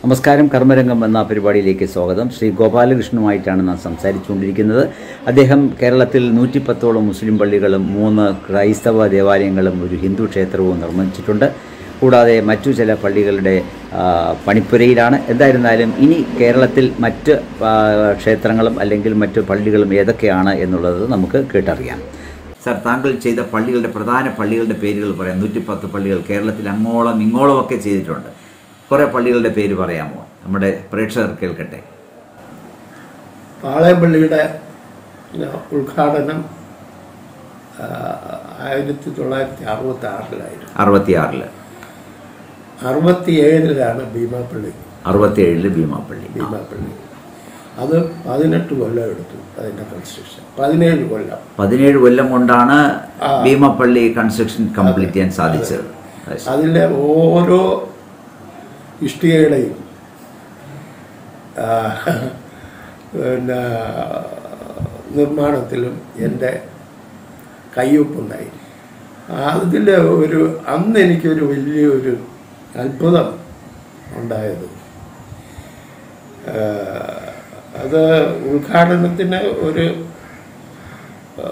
നമസ്കാരം കർമ്മരംഗം എന്ന പരിപാടിയിലേക്ക് സ്വാഗതം ശ്രീ ഗോപാലകൃഷ്ണനുമായിട്ടാണ് നാം സംസാരിച്ചുകൊണ്ടിരിക്കുന്നത് അദ്ദേഹം കേരളത്തിൽ നൂറ്റിപ്പത്തോളം മുസ്ലിം പള്ളികളും മൂന്ന് ക്രൈസ്തവ ദേവാലയങ്ങളും ഒരു ഹിന്ദു ക്ഷേത്രവും നിർമ്മിച്ചിട്ടുണ്ട് കൂടാതെ മറ്റു ചില പള്ളികളുടെ ആ, പണിപ്പുരയിലാണ് എന്തായിരുന്നാലും ഇനി കേരളത്തിൽ മറ്റ് ആ, ക്ഷേത്രങ്ങളും അല്ലെങ്കിൽ മറ്റു പള്ളികളും ഏതൊക്കെയാണ് എന്നുള്ളത് നമുക്ക് കേട്ടറിയാം സർ താങ്കൾ ചെയ്ത പള്ളികളുടെ പ്രധാന പള്ളികളുടെ പേരുകൾ പറയാം നൂറ്റിപ്പത്ത് പള്ളികൾ കേരളത്തിൽ അങ്ങോളം ഇങ്ങോളം ഒക്കെ ചെയ്തിട്ടുണ്ട് കുറേ പള്ളികളുടെ പേര് പറയാമോ നമ്മുടെ പ്രേക്ഷകർ കേൾക്കട്ടെ പാളയംപള്ളിയുടെ പിന്നെ, ഉദ്ഘാടനം ആ, ആയിരത്തി തൊള്ളായിരത്തി അറുപത്തി ആറിലായിരുന്നു അറുപത്തിയാറില് അറുപത്തിയേഴിലാണ് ഭീമാപ്പള്ളി അറുപത്തിയേഴില് ഭീമാപ്പള്ളി ആ. ഭീമാപ്പള്ളി അത് പതിനെട്ട് കൊല്ലം എടുത്തു അതിൻ്റെ കൺസ്ട്രക്ഷൻ പതിനേഴ് കൊല്ലം പതിനേഴ് കൊല്ലം കൊണ്ടാണ് ഭീമാപ്പള്ളി കൺസ്ട്രക്ഷൻ കംപ്ലീറ്റ് ചെയ്യാൻ സാധിച്ചത് അത് ശരി. അതിലെ ഓരോ ഇഷ്ടികയുടെയും ആ, പിന്നെ നിർമ്മാണത്തിലും എൻ്റെ കയ്യൊപ്പുണ്ടായി അതിൽ ഒരു അന്ന് എനിക്കൊരു വലിയൊരു അത്ഭുതം ഉണ്ടായത് ആ, അത് ഉദ്ഘാടനത്തിന് ഒരു ആ,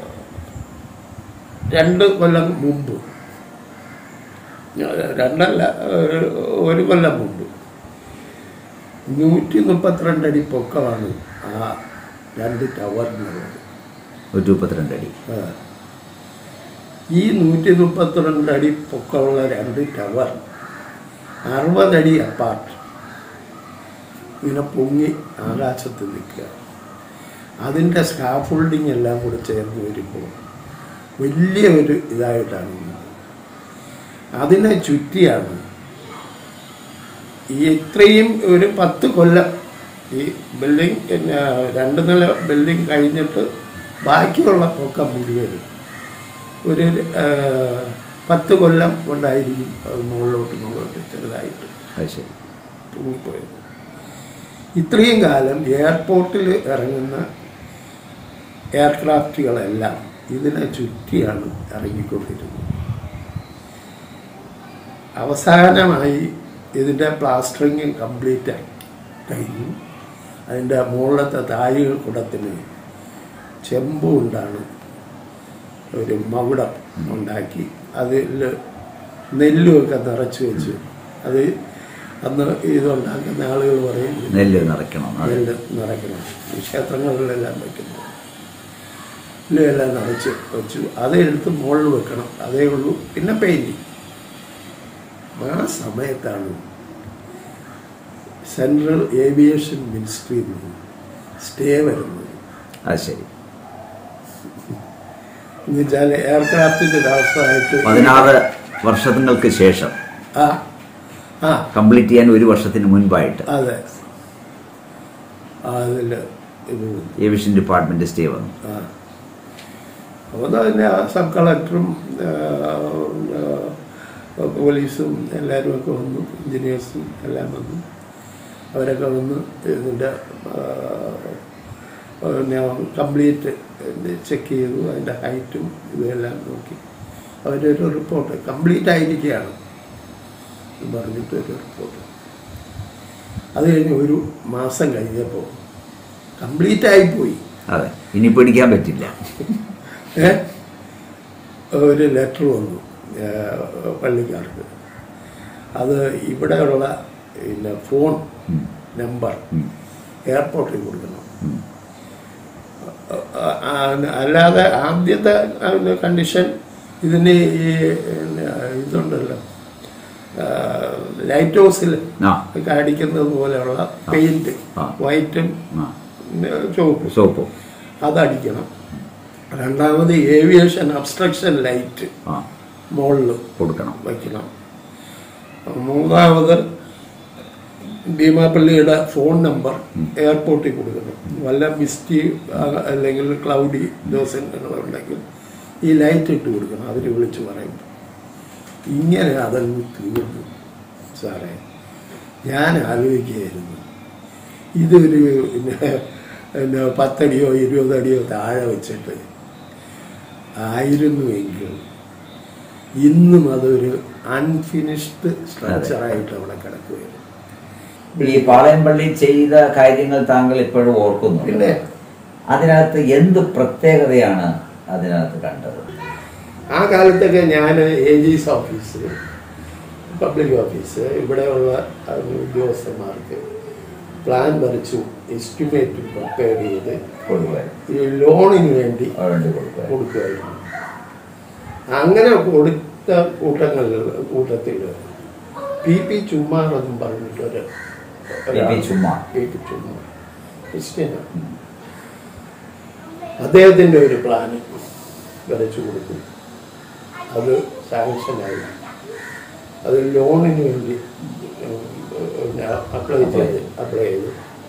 രണ്ട് കൊല്ലം മുമ്പ് രണ്ടല്ല ഒരു ഒരു കൊല്ലം മുമ്പ് നൂറ്റി മുപ്പത്തിരണ്ട് അടി പൊക്കമാണ് ആ രണ്ട് ടവറിനുള്ളത് നൂറ്റി മുപ്പത്തിരണ്ട് അടി ആ. ഈ നൂറ്റി മുപ്പത്തിരണ്ട് അടി പൊക്കമുള്ള രണ്ട് ടവർ അറുപതടി അപ്പാർട്ട് ഇങ്ങനെ പൊങ്ങി ആകാശത്ത് നിൽക്കുക അതിൻ്റെ സ്കാഫോൾഡിങ് എല്ലാം കൂടെ ചേർന്ന് വരുമ്പോൾ വലിയ ഒരു ഇതായിട്ടാണ് ഉള്ളത് അതിനെ ചുറ്റിയാണ് ഈ ഇത്രയും ഒരു പത്ത് കൊല്ലം ഈ ബിൽഡിംഗ് പിന്നെ രണ്ട് നില ബിൽഡിംഗ് കഴിഞ്ഞിട്ട് ബാക്കിയുള്ള പൊക്കം മുഴുവനും ഒരു ആ, പത്ത് കൊല്ലം കൊണ്ടായിരിക്കും അത് മുകളിലോട്ട് മുകളിലോട്ട് ചെറുതായിട്ട് അത് ശരി തൂങ്ങിപ്പോയത് ഇത്രയും കാലം എയർപോർട്ടിൽ ഇറങ്ങുന്ന എയർക്രാഫ്റ്റുകളെല്ലാം ഇതിനെ ചുറ്റിയാണ് ഇറങ്ങിക്കൊണ്ടിരുന്നത് അവസാനമായി ഇതിൻ്റെ പ്ലാസ്റ്ററിങ് കംപ്ലീറ്റ് ആയി കഴിഞ്ഞു അതിൻ്റെ മുകളിലത്തെ താഴ് കുടത്തിന് ചെമ്പ് കൊണ്ടാണ് ഒരു മകുടം ഉണ്ടാക്കി അതിൽ നെല്ലുമൊക്കെ നിറച്ച് വെച്ച് അത് അന്ന് ഇതുണ്ടാക്കുന്ന ആളുകൾ പറയും നെല്ല് നിറയ്ക്കണം അതെ നെല്ല് നിറയ്ക്കണം ഈ ക്ഷേത്രങ്ങളിലെല്ലാം വയ്ക്കുന്നു നെല്ലെല്ലാം നിറച്ച് വെച്ചു അതെടുത്ത് മുകളിൽ വെക്കണം അതേ ഉള്ളൂ പിന്നെ പെയിൻറ്റിങ് ആ സമയത്താണ് സെൻട്രൽ ഏവിയേഷൻ മിനിസ്ട്രിയിൽ നിന്ന് സ്റ്റേ വരുന്നത് അത് ശരി എന്ന് വെച്ചാൽ എയർക്രാഫ്റ്റിൻ്റെ ഒരവസ്ഥയായിട്ട് പതിനാറ് വർഷങ്ങൾക്ക് ശേഷം ആ ആ കംപ്ലീറ്റ് ചെയ്യാൻ ഒരു വർഷത്തിന് മുൻപായിട്ട് അതെ അതിൽ ഇത് വന്നു. ഏവിയേഷൻ ഡിപ്പാർട്ട്മെന്റ് സ്റ്റേ വന്നു ആ അപ്പോൾ തന്നെ സബ് കളക്ടറും ആ, ആ, പോലീസും എല്ലാവരും ഒക്കെ വന്നു എഞ്ചിനീയേഴ്സും എല്ലാം വന്നു അവരൊക്കെ വന്ന് ഇതിൻ്റെ പിന്നെ കംപ്ലീറ്റ് ചെക്ക് ചെയ്തു അതിൻ്റെ ഹൈറ്റും ഇതെല്ലാം നോക്കി അവരൊരു റിപ്പോർട്ട് കംപ്ലീറ്റ് ആയിരിക്കുകയാണ് എന്ന് പറഞ്ഞിട്ട് ഒരു റിപ്പോർട്ട് അത് കഴിഞ്ഞ് ഒരു മാസം കഴിഞ്ഞപ്പോൾ കംപ്ലീറ്റ് ആയിപ്പോയി അതെ ഇനി പിടിക്കാൻ പറ്റില്ല ഏ? ഒരു ലെറ്റർ വന്നു ഏ, പള്ളിക്കാർക്ക് അത് ഇവിടെയുള്ള പിന്നെ ഫോൺ ഉം. നമ്പർ ഉം. എയർപോർട്ടിൽ കൊടുക്കണം ഉം. ആ- ആ- അല്ലാതെ ആദ്യത്തെ കണ്ടീഷൻ ഇതിന് ഈ പിന്നെ ഇതുണ്ടല്ലോ ആ, ലൈറ്റ് ഹൗസിൽ ആ ഒക്കെ അടിക്കുന്നത് പോലെയുള്ള പെയിന്റ് ആ. വൈറ്റും ആ ചുവപ്പും സോപ്പ് അതടിക്കണം രണ്ടാമത് ഏവിയേഷൻ അബ്സ്ട്രക്ഷൻ ലൈറ്റ് ആ മുകളിൽ കൊടുക്കണം വയ്ക്കണം മൂന്നാമത് ഭീമാപ്പള്ളിയുടെ ഫോൺ നമ്പർ എയർപോർട്ടിൽ കൊടുക്കണം വല്ല മിസ്റ്റി അല്ലെങ്കിൽ ക്ലൗഡി ദിവസങ്ങളുണ്ടെങ്കിൽ ഈ ലൈറ്റ് ഇട്ട് കൊടുക്കണം അവർ വിളിച്ച് പറയും ഇങ്ങനെ അതങ്ങ് തീർന്നു സാറേ ഞാൻ ആലോചിക്കുകയായിരുന്നു ഇതൊരു പിന്നെ പിന്നെ പത്തടിയോ ഇരുപതടിയോ താഴെ വെച്ചിട്ട് ആയിരുന്നുവെങ്കിൽ ഇന്നും അതൊരു അൺഫിനിഷ്ഡ് സ്ട്രക്ചറായിട്ട് അവിടെ കിടക്കുകയായിരുന്നു ഈ പാളയംപള്ളി ചെയ്ത കാര്യങ്ങൾ താങ്കൾ ഇപ്പോഴും ഓർക്കുന്നു പിന്നെ അതിനകത്ത് എന്ത് പ്രത്യേകതയാണ് അതിനകത്ത് കണ്ടത് ആ കാലത്തൊക്കെ ഞാൻ എ ജിസ് ഓഫീസ് പബ്ലിക് ഓഫീസ് ഇവിടെയുള്ള ആ, ഉദ്യോഗസ്ഥന്മാർക്ക് പ്ലാൻ വരച്ചു എസ്റ്റിമേറ്റ് പ്രിപ്പയർ ചെയ്ത് കൊടുക്കുമായിരുന്നു ഈ ലോണിന് വേണ്ടി വേണ്ടി കൊടുക്കുമായിരുന്നു കൊടുക്കുമായിരുന്നു അങ്ങനെ കൊടുത്ത കൂട്ടങ്ങളിൽ കൂട്ടത്തിൽ പി പി ചുമ്മാർ എന്നും പറഞ്ഞിട്ടൊരു P P Chummar. P P Chummar ക്രിസ്ത്യനാണ് അദ്ദേഹത്തിൻ്റെ ഒരു പ്ലാന് വരച്ചു കൊടുത്തു അത് സാങ്ഷനായി അത് ലോണിന് വേണ്ടി അപ്ലൈ ചെയ്ത് അപ്ലൈ ചെയ്തു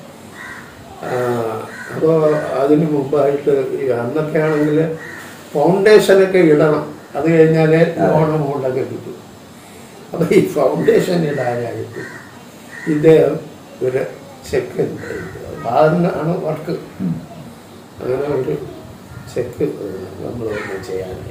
അപ്പോൾ അതിന് മുമ്പായിട്ട് ഈ അന്നൊക്കെ ആണെങ്കിൽ ഫൗണ്ടേഷനൊക്കെ ഇടണം അത് കഴിഞ്ഞാലേ ലോൺ എമൗണ്ടൊക്കെ കിട്ടും അപ്പോൾ ഈ ഫൗണ്ടേഷൻ ഇടാനായിട്ട് ഇദ്ദേഹം ഒരു ചെക്ക് ആണ് വർക്ക് ഉം. അങ്ങനെ ഒരു ചെക്ക് നമ്മൾ ഒന്ന് ചെയ്യാനായി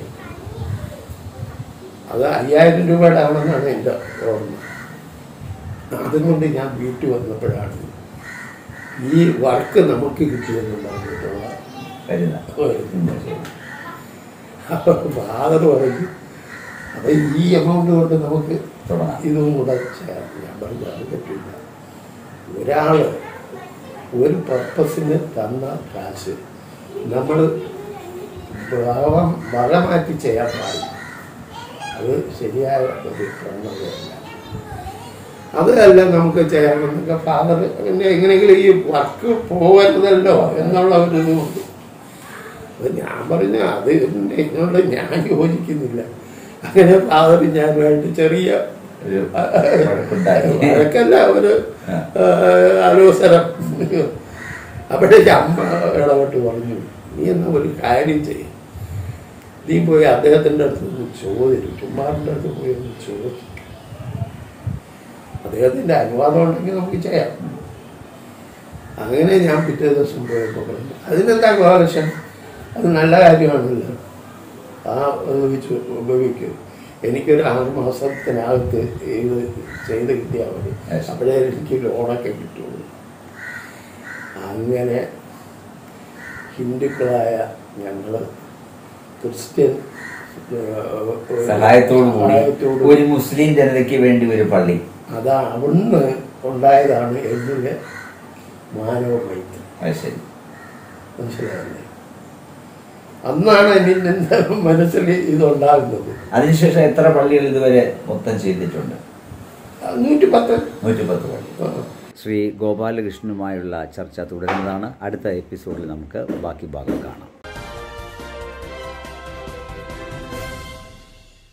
അത് അയ്യായിരം രൂപയുടെ ആണെന്നാണ് എൻ്റെ ഓർമ്മ അതുകൊണ്ട് ഞാൻ വീട്ടിൽ വന്നപ്പോഴാണ് ഈ വർക്ക് നമുക്ക് കിട്ടിയെന്ന് പറഞ്ഞിട്ടുള്ള വരുന്ന ഒരു അപ്പോൾ ഫാദർ പറഞ്ഞു അപ്പം ഈ എമൗണ്ട് കൊണ്ട് നമുക്ക് തുടങ്ങാം ഇതും കൂടെ ചേർന്ന് ഞാൻ പറഞ്ഞു അത് പറ്റില്ല ഒരാൾ ഒരു പർപ്പസിന് തന്ന കാശ് നമ്മൾ ഭാവം വക മാറ്റി ചെയ്യാൻ പാടില്ല അത് ശരിയായ ഒരു പ്രവണതയല്ല അതല്ല നമുക്ക് ചെയ്യണമെന്നൊക്കെ ഫാദർ പിന്നെ എങ്ങനെയെങ്കിലും ഈ വർക്ക് പോകരുതല്ലോ എന്നുള്ള ഒരു ഇതുകൊണ്ട് അപ്പൊ ഞാൻ പറഞ്ഞു അത് എന്നെ ഇതിനോട് ഞാൻ യോജിക്കുന്നില്ല അങ്ങനെ ഫാദർ ഞാനുമായിട്ട് ചെറിയ ഒരു വഴക്കുണ്ടായി വഴക്കല്ല ഒരു ആ. ആ, ആലോചനം അപ്പോഴേക്ക് അമ്മ ഇടപെട്ട് പറഞ്ഞു നീ എന്നാ ഒരു കാര്യം ചെയ്യും നീ പോയി അദ്ദേഹത്തിൻ്റെ അടുത്ത് ഒന്ന് ചോദിച്ചു ചുമ്മാറിൻ്റെ അടുത്ത് പോയി ഒന്ന് ചോദിച്ചു അദ്ദേഹത്തിൻ്റെ അനുവാദം ഉണ്ടെങ്കിൽ നമുക്ക് ചെയ്യാം അങ്ങനെ ഞാൻ പിറ്റേ ദിവസം പോയപ്പോൾ പറഞ്ഞു അതിനെന്താ ആവശ്യം അത് നല്ല കാര്യമാണല്ലോ ആ ഉപയോഗിച്ച് ഉപയോഗിക്കും എനിക്കൊരു ആറ് മാസത്തിനകത്ത് ഇത് ചെയ്ത് കിട്ടിയാൽ മതി Yes. അപ്പോഴേ എനിക്ക് ലോണൊക്കെ കിട്ടുള്ളൂ അങ്ങനെ ഹിന്ദുക്കളായ ഞങ്ങൾ ക്രിസ്ത്യൻ ഏഹ്, സഹായത്തോടു കൂടി സഹായത്തോടു ഒരു മുസ്ലിം ജനതയ്ക്ക് വേണ്ടി ഒരു പള്ളി അതാ അവിടുന്ന് ഉണ്ടായതാണ് എന്നിലെ മാനവ മൈത്രി അത് ശരി മനസ്സിലായില്ലേ അന്നാണ് എൻ്റെ മനസ്സിൽ ഇതുണ്ടാകുന്നത് അതിനുശേഷം എത്ര പള്ളികൾ ഇതുവരെ മൊത്തം ചെയ്തിട്ടുണ്ട് നൂറ്റി പത്ത് നൂറ്റിപ്പത്ത് പള്ളി ആ. ശ്രീ ഗോപാലകൃഷ്ണനുമായുള്ള ചർച്ച തുടരുന്നതാണ് അടുത്ത എപ്പിസോഡിൽ നമുക്ക് ബാക്കി ഭാഗം കാണാം